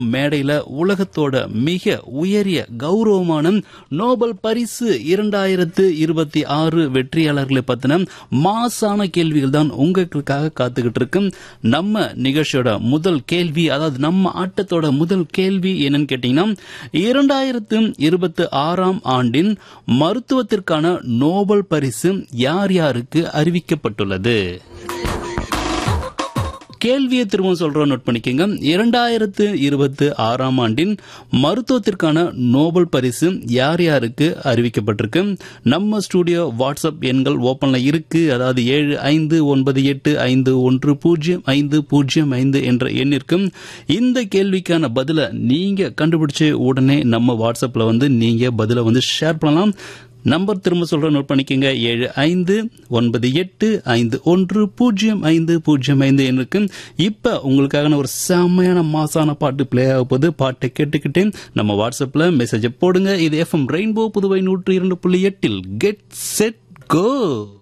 மேடையில உலகத்தோட மிக உயரிய கௌரவமான நோபல் பரிசு இரண்டாயிரத்து இருபத்தி ஆறு வெற்றியாளர்களை பத்தின மாசான கேள்விகள் தான் உங்களுக்காக காத்துக்கிட்டு இருக்கு நம்ம நிகழ்ச்சியோட முதல் கேள்வி அதாவது நம்ம ஆட்டத்தோட முதல் கேள்வி என்னன்னு கேட்டீங்கன்னா இரண்டாயிரத்து இருபத்தி ஆறாம் ஆண்டின் மருத்துவத்திற்கான நோபல் பரிசு யார் யாருக்கு அறிவிக்கப்பட்டுள்ளது கேள்வியை திரும்ப சொல்றோம் நோட் பண்ணிக்கோங்க இரண்டாயிரத்து இருபத்தி ஆறாம் ஆண்டின் மருத்துவத்திற்கான நோபல் பரிசு யார் யாருக்கு அறிவிக்கப்பட்டிருக்கு நம்ம ஸ்டூடியோ வாட்ஸ்அப் எண்கள் ஓப்பன்ல இருக்கு அதாவது ஏழு ஐந்து ஒன்பது எட்டு ஐந்து ஒன்று பூஜ்ஜியம் ஐந்து பூஜ்ஜியம் ஐந்து என்ற எண்ணிற்கு இந்த கேள்விக்கான பதிலை நீங்க கண்டுபிடிச்சு உடனே நம்ம வாட்ஸ்அப்ல வந்து நீங்க பதிலை வந்து ஷேர் பண்ணலாம் நம்பர் திரும்ப சொல்ற நோட் பண்ணிக்கோங்க ஏழு ஐந்து ஒன்பது எட்டு ஐந்து ஒன்று பூஜ்ஜியம் ஐந்து பூஜ்ஜியம் ஐந்து எனக்கு இப்ப உங்களுக்காக ஒரு செம்மையான மாசான பாட்டு பிளே ஆக போகுது பாட்டை கேட்டுக்கிட்டே நம்ம வாட்ஸ்அப்ல மெசேஜை போடுங்க இது எஃப்எம் ரெயின்போ புதுவை நூற்றி இரண்டு புள்ளி எட்டில் கெட் செட் கோ